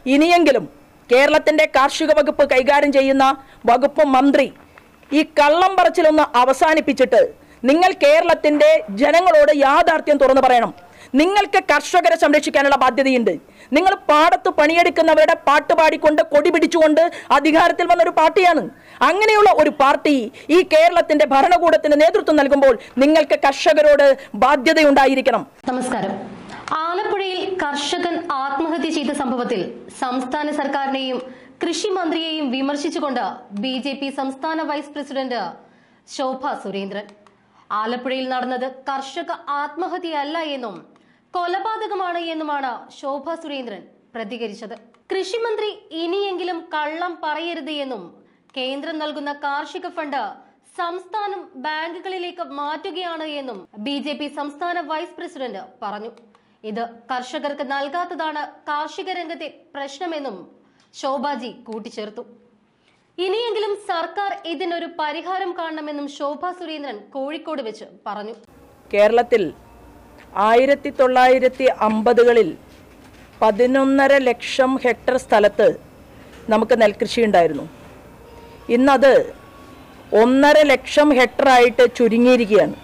ഇനിയെങ്കിലും കേരളത്തിന്റെ കാർഷിക വകുപ്പ് കൈകാര്യം ചെയ്യുന്ന വകുപ്പ് മന്ത്രി ഈ കള്ളം പറച്ചിലൊന്ന് അവസാനിപ്പിച്ചിട്ട് നിങ്ങൾ കേരളത്തിന്റെ ജനങ്ങളോട് യാഥാർത്ഥ്യം തുറന്നു പറയണം നിങ്ങൾക്ക് കർഷകരെ സംരക്ഷിക്കാനുള്ള ബാധ്യതയുണ്ട് നിങ്ങൾ പാടത്ത് പണിയെടുക്കുന്നവരുടെ പാട്ട് പാടിക്കൊണ്ട് കൊടി പിടിച്ചുകൊണ്ട് അധികാരത്തിൽ വന്ന ഒരു പാർട്ടിയാണ് അങ്ങനെയുള്ള ഒരു പാർട്ടി ഈ കേരളത്തിന്റെ ഭരണകൂടത്തിന് നേതൃത്വം നൽകുമ്പോൾ നിങ്ങൾക്ക് കർഷകരോട് ബാധ്യതയുണ്ടായിരിക്കണം നമസ്കാരം ആലപ്പുഴയിൽ കർഷകൻ ആത്മഹത്യ ചെയ്ത സംഭവത്തിൽ സംസ്ഥാന സർക്കാരിനെയും കൃഷി മന്ത്രിയെയും വിമർശിച്ചുകൊണ്ട് ബി ജെ പി സംസ്ഥാന വൈസ് പ്രസിഡന്റ് ശോഭ സുരേന്ദ്രൻ ആലപ്പുഴയിൽ നടന്നത് കർഷക ആത്മഹത്യയല്ല എന്നും കൊലപാതകമാണ് എന്നുമാണ് ശോഭ സുരേന്ദ്രൻ പ്രതികരിച്ചത് കൃഷിമന്ത്രി ഇനിയെങ്കിലും കള്ളം പറയരുത് എന്നും കേന്ദ്രം നൽകുന്ന കാർഷിക ഫണ്ട് സംസ്ഥാനം ബാങ്കുകളിലേക്ക് മാറ്റുകയാണ് എന്നും ബി ജെ പി സംസ്ഥാന വൈസ് പ്രസിഡന്റ് പറഞ്ഞു ഇത് കർഷകർക്ക് നൽകാത്തതാണ് കാർഷിക രംഗത്തെ പ്രശ്നമെന്നും ശോഭാജി കൂട്ടിച്ചേർത്തു ഇനിയെങ്കിലും സർക്കാർ ഇതിനൊരു പരിഹാരം കാണണമെന്നും ശോഭ സുരേന്ദ്രൻ കോഴിക്കോട് വെച്ച് പറഞ്ഞു കേരളത്തിൽ ആയിരത്തി തൊള്ളായിരത്തി അമ്പതുകളിൽ പതിനൊന്നര ലക്ഷം ഹെക്ടർ സ്ഥലത്ത് നമുക്ക് നെൽകൃഷി ഉണ്ടായിരുന്നു ഇന്നത് ഒന്നര ലക്ഷം ഹെക്ടറായിട്ട് ചുരുങ്ങിയിരിക്കുകയാണ്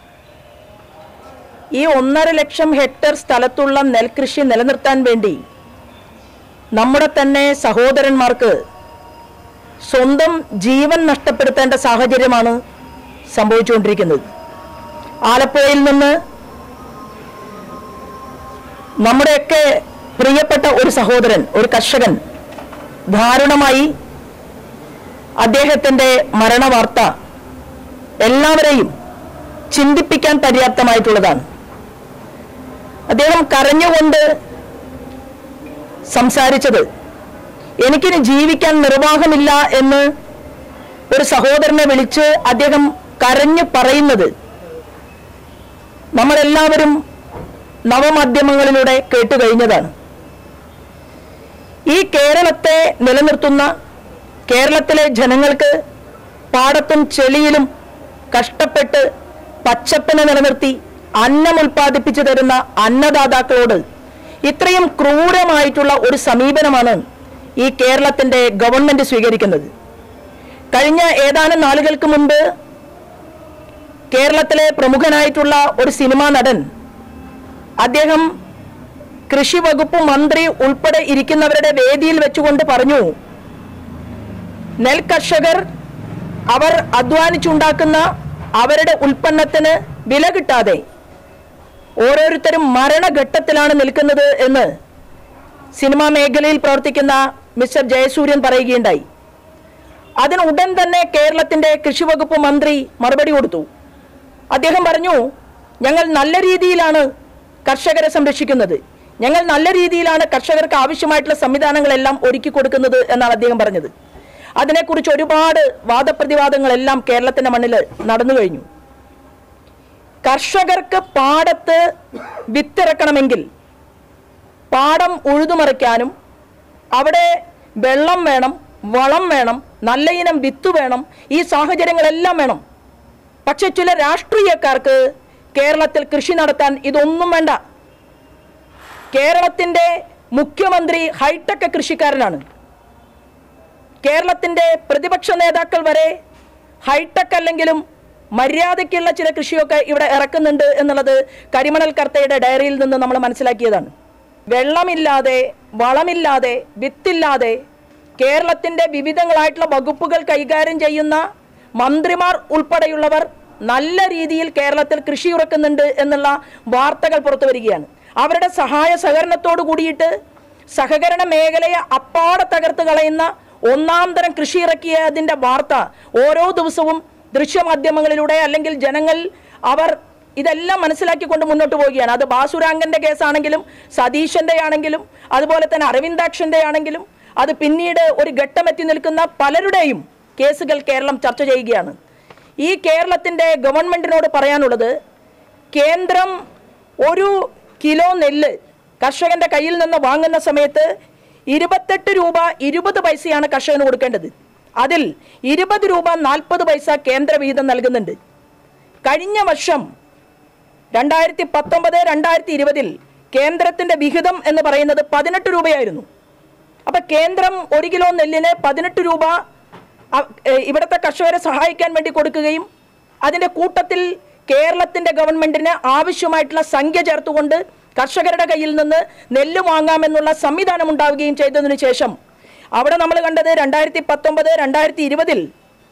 ഈ ഒന്നര ലക്ഷം ഹെക്ടർ സ്ഥലത്തുള്ള നെൽകൃഷി നിലനിർത്താൻ വേണ്ടി നമ്മുടെ തന്നെ സഹോദരന്മാർക്ക് സ്വന്തം ജീവൻ നഷ്ടപ്പെടുത്തേണ്ട സാഹചര്യമാണ് സംഭവിച്ചുകൊണ്ടിരിക്കുന്നത് ആലപ്പുഴയിൽ നിന്ന് നമ്മുടെയൊക്കെ പ്രിയപ്പെട്ട ഒരു സഹോദരൻ ഒരു കർഷകൻ ദാരുണമായി അദ്ദേഹത്തിന്റെ മരണവാർത്ത എല്ലാവരെയും ചിന്തിപ്പിക്കാൻ പര്യാപ്തമായിട്ടുള്ളതാണ് അദ്ദേഹം കരഞ്ഞുകൊണ്ട് സംസാരിച്ചത് എനിക്കിനി ജീവിക്കാൻ നിർവാഹമില്ല എന്ന് ഒരു സഹോദരനെ വിളിച്ച് അദ്ദേഹം കരഞ്ഞു പറയുന്നത് നമ്മളെല്ലാവരും നവമാധ്യമങ്ങളിലൂടെ കേട്ടുകഴിഞ്ഞതാണ് ഈ കേരളത്തെ നിലനിർത്തുന്ന കേരളത്തിലെ ജനങ്ങൾക്ക് പാടത്തും ചെളിയിലും കഷ്ടപ്പെട്ട് പച്ചപ്പിനെ നിലനിർത്തി അന്നം ഉൽപ്പാദിപ്പിച്ചു തരുന്ന അന്നദാതാക്കളോട് ഇത്രയും ക്രൂരമായിട്ടുള്ള ഒരു സമീപനമാണ് ഈ കേരളത്തിന്റെ ഗവൺമെന്റ് സ്വീകരിക്കുന്നത് കഴിഞ്ഞ ഏതാനും നാളുകൾക്ക് മുൻപ് കേരളത്തിലെ പ്രമുഖനായിട്ടുള്ള ഒരു സിനിമാ നടൻ അദ്ദേഹം കൃഷി വകുപ്പ് മന്ത്രി ഉൾപ്പെടെ ഇരിക്കുന്നവരുടെ വേദിയിൽ വെച്ചുകൊണ്ട് പറഞ്ഞു നെൽ കർഷകർ അവർ അധ്വാനിച്ചുണ്ടാക്കുന്ന അവരുടെ ഉൽപ്പന്നത്തിന് വില കിട്ടാതെ ഓരോരുത്തരും മരണഘട്ടത്തിലാണ് നിൽക്കുന്നത് എന്ന് സിനിമാ മേഖലയിൽ പ്രവർത്തിക്കുന്ന മിസ്റ്റർ ജയസൂര്യൻ പറയുകയുണ്ടായി അതിന് ഉടൻ തന്നെ കേരളത്തിന്റെ കൃഷി വകുപ്പ് മന്ത്രി മറുപടി കൊടുത്തു അദ്ദേഹം പറഞ്ഞു ഞങ്ങൾ നല്ല രീതിയിലാണ് കർഷകരെ സംരക്ഷിക്കുന്നത് ഞങ്ങൾ നല്ല രീതിയിലാണ് കർഷകർക്ക് ആവശ്യമായിട്ടുള്ള സംവിധാനങ്ങളെല്ലാം ഒരുക്കി കൊടുക്കുന്നത് എന്നാണ് അദ്ദേഹം പറഞ്ഞത് അതിനെക്കുറിച്ച് ഒരുപാട് വാദപ്രതിവാദങ്ങളെല്ലാം കേരളത്തിന്റെ മണ്ണിൽ നടന്നു കഴിഞ്ഞു കർഷകർക്ക് പാടത്ത് വിത്തിറക്കണമെങ്കിൽ പാടം ഉഴുതുമറിക്കാനും അവിടെ വെള്ളം വേണം വളം വേണം നല്ല ഇനം വിത്ത് വേണം ഈ സാഹചര്യങ്ങളെല്ലാം വേണം പക്ഷെ ചില രാഷ്ട്രീയക്കാർക്ക് കേരളത്തിൽ കൃഷി നടത്താൻ ഇതൊന്നും വേണ്ട കേരളത്തിന്റെ മുഖ്യമന്ത്രി ഹൈടെക് കൃഷിക്കാരനാണ് കേരളത്തിന്റെ പ്രതിപക്ഷ നേതാക്കൾ വരെ ഹൈടെക് അല്ലെങ്കിലും മര്യാദയ്ക്കുള്ള ചില കൃഷിയൊക്കെ ഇവിടെ ഇറക്കുന്നുണ്ട് എന്നുള്ളത് കരിമണൽ കർത്തയുടെ ഡയറിയിൽ നിന്ന് നമ്മൾ മനസ്സിലാക്കിയതാണ് വെള്ളമില്ലാതെ വളമില്ലാതെ വിത്തില്ലാതെ കേരളത്തിന്റെ വിവിധങ്ങളായിട്ടുള്ള വകുപ്പുകൾ കൈകാര്യം ചെയ്യുന്ന മന്ത്രിമാർ ഉൾപ്പെടെയുള്ളവർ നല്ല രീതിയിൽ കേരളത്തിൽ കൃഷി ഇറക്കുന്നുണ്ട് എന്നുള്ള വാർത്തകൾ പുറത്തു വരികയാണ് അവരുടെ സഹായ സഹകരണത്തോട് കൂടിയിട്ട് സഹകരണ മേഖലയെ അപ്പാടെ തകർത്ത് കളയുന്ന ഒന്നാം തരം കൃഷി ഇറക്കിയതിന്റെ വാർത്ത ഓരോ ദിവസവും ദൃശ്യമാധ്യമങ്ങളിലൂടെ അല്ലെങ്കിൽ ജനങ്ങൾ അവർ ഇതെല്ലാം മനസ്സിലാക്കിക്കൊണ്ട് മുന്നോട്ട് പോവുകയാണ് അത് ബാസുരാങ്കന്റെ കേസാണെങ്കിലും സതീശന്റെ ആണെങ്കിലും അതുപോലെ തന്നെ അരവിന്ദാക്ഷന്റെ ആണെങ്കിലും അത് പിന്നീട് ഒരു ഘട്ടമെത്തി നിൽക്കുന്ന പലരുടെയും കേസുകൾ കേരളം ചർച്ച ചെയ്യുകയാണ് ഈ കേരളത്തിന്റെ ഗവൺമെന്റിനോട് പറയാനുള്ളത് കേന്ദ്രം ഒരു കിലോ നെല്ല് കർഷകന്റെ കയ്യിൽ നിന്ന് വാങ്ങുന്ന സമയത്ത് ഇരുപത്തെട്ട് രൂപ ഇരുപത് പൈസയാണ് കർഷകന് കൊടുക്കേണ്ടത് അതിൽ ഇരുപത് രൂപ നാൽപ്പത് പൈസ കേന്ദ്ര വിഹിതം നൽകുന്നുണ്ട് കഴിഞ്ഞ വർഷം രണ്ടായിരത്തി പത്തൊമ്പത് രണ്ടായിരത്തി ഇരുപതിൽ കേന്ദ്രത്തിന്റെ വിഹിതം എന്ന് പറയുന്നത് പതിനെട്ട് രൂപയായിരുന്നു അപ്പൊ കേന്ദ്രം ഒരു കിലോ നെല്ലിന് പതിനെട്ട് രൂപ അ- ഏ, ഇവിടുത്തെ കർഷകരെ സഹായിക്കാൻ വേണ്ടി കൊടുക്കുകയും അതിന്റെ കൂട്ടത്തിൽ കേരളത്തിന്റെ ഗവൺമെന്റിന് ആവശ്യമായിട്ടുള്ള സംഖ്യ ചേർത്തുകൊണ്ട് കർഷകരുടെ കയ്യിൽ നിന്ന് നെല്ല് വാങ്ങാമെന്നുള്ള സംവിധാനം ഉണ്ടാവുകയും ചെയ്തതിനു ശേഷം അവിടെ നമ്മൾ കണ്ടത് രണ്ടായിരത്തി പത്തൊമ്പത് രണ്ടായിരത്തി ഇരുപതിൽ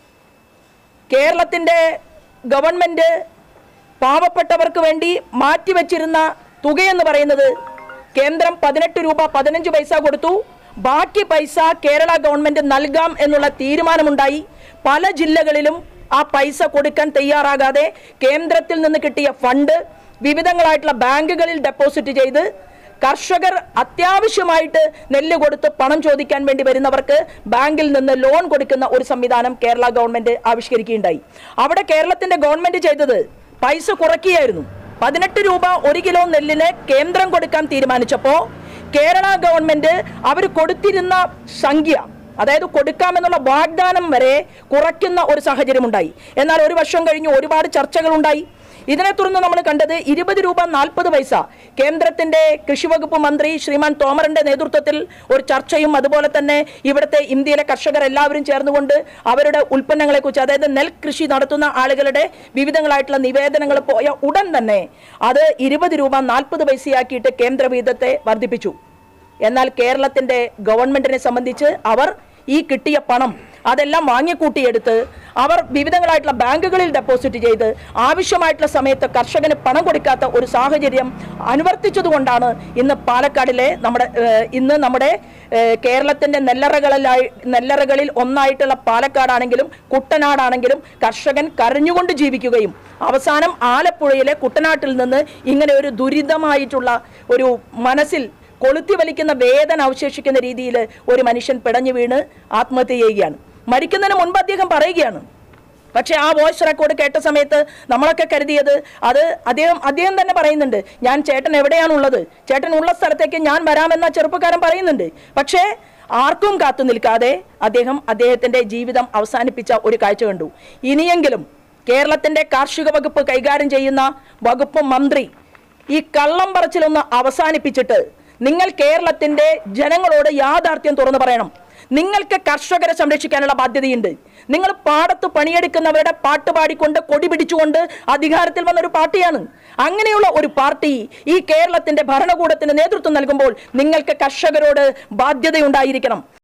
കേരളത്തിൻ്റെ ഗവൺമെൻറ് പാവപ്പെട്ടവർക്ക് വേണ്ടി മാറ്റിവെച്ചിരുന്ന തുകയെന്ന് പറയുന്നത് കേന്ദ്രം പതിനെട്ട് രൂപ പതിനഞ്ച് പൈസ കൊടുത്തു ബാക്കി പൈസ കേരള ഗവൺമെൻറ് നൽകാം എന്നുള്ള തീരുമാനമുണ്ടായി പല ജില്ലകളിലും ആ പൈസ കൊടുക്കാൻ തയ്യാറാകാതെ കേന്ദ്രത്തിൽ നിന്ന് കിട്ടിയ ഫണ്ട് വിവിധങ്ങളായിട്ടുള്ള ബാങ്കുകളിൽ ഡെപ്പോസിറ്റ് ചെയ്ത് കർഷകർ അത്യാവശ്യമായിട്ട് നെല്ല് കൊടുത്ത് പണം ചോദിക്കാൻ വേണ്ടി വരുന്നവർക്ക് ബാങ്കിൽ നിന്ന് ലോൺ കൊടുക്കുന്ന ഒരു സംവിധാനം കേരള ഗവൺമെന്റ് ആവിഷ്കരിക്കുകയുണ്ടായി അവിടെ കേരളത്തിന്റെ ഗവൺമെന്റ് ചെയ്തത് പൈസ കുറയ്ക്കുകയായിരുന്നു പതിനെട്ട് രൂപ ഒരു കിലോ നെല്ലിന് കേന്ദ്രം കൊടുക്കാൻ തീരുമാനിച്ചപ്പോ കേരള ഗവൺമെന്റ് അവർ കൊടുത്തിരുന്ന സംഖ്യ അതായത് കൊടുക്കാമെന്നുള്ള വാഗ്ദാനം വരെ കുറയ്ക്കുന്ന ഒരു സാഹചര്യം ഉണ്ടായി എന്നാൽ ഒരു വർഷം കഴിഞ്ഞ് ഒരുപാട് ചർച്ചകൾ ഉണ്ടായി ഇതിനെ തുടർന്ന് നമ്മൾ കണ്ടത് ഇരുപത് രൂപ നാൽപ്പത് പൈസ കേന്ദ്രത്തിന്റെ കൃഷിവകുപ്പ് മന്ത്രി ശ്രീമാൻ തോമറിന്റെ നേതൃത്വത്തിൽ ഒരു ചർച്ചയും അതുപോലെ തന്നെ ഇവിടുത്തെ ഇന്ത്യയിലെ കർഷകർ എല്ലാവരും ചേർന്നുകൊണ്ട് അവരുടെ ഉൽപ്പന്നങ്ങളെ കുറിച്ച് അതായത് നെൽ കൃഷി നടത്തുന്ന ആളുകളുടെ വിവിധങ്ങളായിട്ടുള്ള നിവേദനങ്ങൾ പോയ ഉടൻ തന്നെ അത് ഇരുപത് രൂപ നാൽപ്പത് പൈസയാക്കിയിട്ട് കേന്ദ്ര വീതത്തെ വർദ്ധിപ്പിച്ചു എന്നാൽ കേരളത്തിന്റെ ഗവൺമെന്റിനെ സംബന്ധിച്ച് അവർ ഈ കിട്ടിയ പണം അതെല്ലാം വാങ്ങിക്കൂട്ടിയെടുത്ത് അവർ വിവിധങ്ങളായിട്ടുള്ള ബാങ്കുകളിൽ ഡെപ്പോസിറ്റ് ചെയ്ത് ആവശ്യമായിട്ടുള്ള സമയത്ത് കർഷകന് പണം കൊടുക്കാത്ത ഒരു സാഹചര്യം അനുവർത്തിച്ചതുകൊണ്ടാണ് ഇന്ന് പാലക്കാടിലെ നമ്മുടെ ഏഹ്, ഇന്ന് നമ്മുടെ ഏഹ്, കേരളത്തിന്റെ നെല്ലറകളിലായി നെല്ലറകളിൽ ഒന്നായിട്ടുള്ള പാലക്കാടാണെങ്കിലും കുട്ടനാടാണെങ്കിലും കർഷകൻ കരഞ്ഞുകൊണ്ട് ജീവിക്കുകയും അവസാനം ആലപ്പുഴയിലെ കുട്ടനാട്ടിൽ നിന്ന് ഇങ്ങനെ ഒരു ദുരിതമായിട്ടുള്ള ഒരു മനസ്സിൽ കൊളുത്തി വലിക്കുന്ന വേദന അവശേഷിക്കുന്ന രീതിയിൽ ഒരു മനുഷ്യൻ പിടഞ്ഞു വീണ് ആത്മഹത്യ ചെയ്യുകയാണ് മരിക്കുന്നതിന് മുൻപ് അദ്ദേഹം പറയുകയാണ് പക്ഷെ ആ വോയിസ് റെക്കോർഡ് കേട്ട സമയത്ത് നമ്മളൊക്കെ കരുതിയത് അത് അദ്ദേഹം അദ്ദേഹം തന്നെ പറയുന്നുണ്ട് ഞാൻ ചേട്ടൻ എവിടെയാണുള്ളത് ചേട്ടൻ ഉള്ള സ്ഥലത്തേക്ക് ഞാൻ വരാമെന്ന ചെറുപ്പക്കാരൻ പറയുന്നുണ്ട് പക്ഷേ ആർക്കും കാത്തു നിൽക്കാതെ അദ്ദേഹം അദ്ദേഹത്തിന്റെ ജീവിതം അവസാനിപ്പിച്ച ഒരു കാഴ്ച കണ്ടു ഇനിയെങ്കിലും കേരളത്തിന്റെ കാർഷിക വകുപ്പ് കൈകാര്യം ചെയ്യുന്ന വകുപ്പ് മന്ത്രി ഈ കള്ളം പറച്ചിലൊന്ന് അവസാനിപ്പിച്ചിട്ട് നിങ്ങൾ കേരളത്തിന്റെ ജനങ്ങളോട് യാഥാർത്ഥ്യം തുറന്നു പറയണം നിങ്ങൾക്ക് കർഷകരെ സംരക്ഷിക്കാനുള്ള ബാധ്യതയുണ്ട് നിങ്ങൾ പാടത്ത് പണിയെടുക്കുന്നവരുടെ പാട്ട് പാടിക്കൊണ്ട് കൊടി പിടിച്ചുകൊണ്ട് അധികാരത്തിൽ വന്ന ഒരു പാർട്ടിയാണ് അങ്ങനെയുള്ള ഒരു പാർട്ടി ഈ കേരളത്തിന്റെ ഭരണകൂടത്തിന് നേതൃത്വം നൽകുമ്പോൾ നിങ്ങൾക്ക് കർഷകരോട് ബാധ്യതയുണ്ടായിരിക്കണം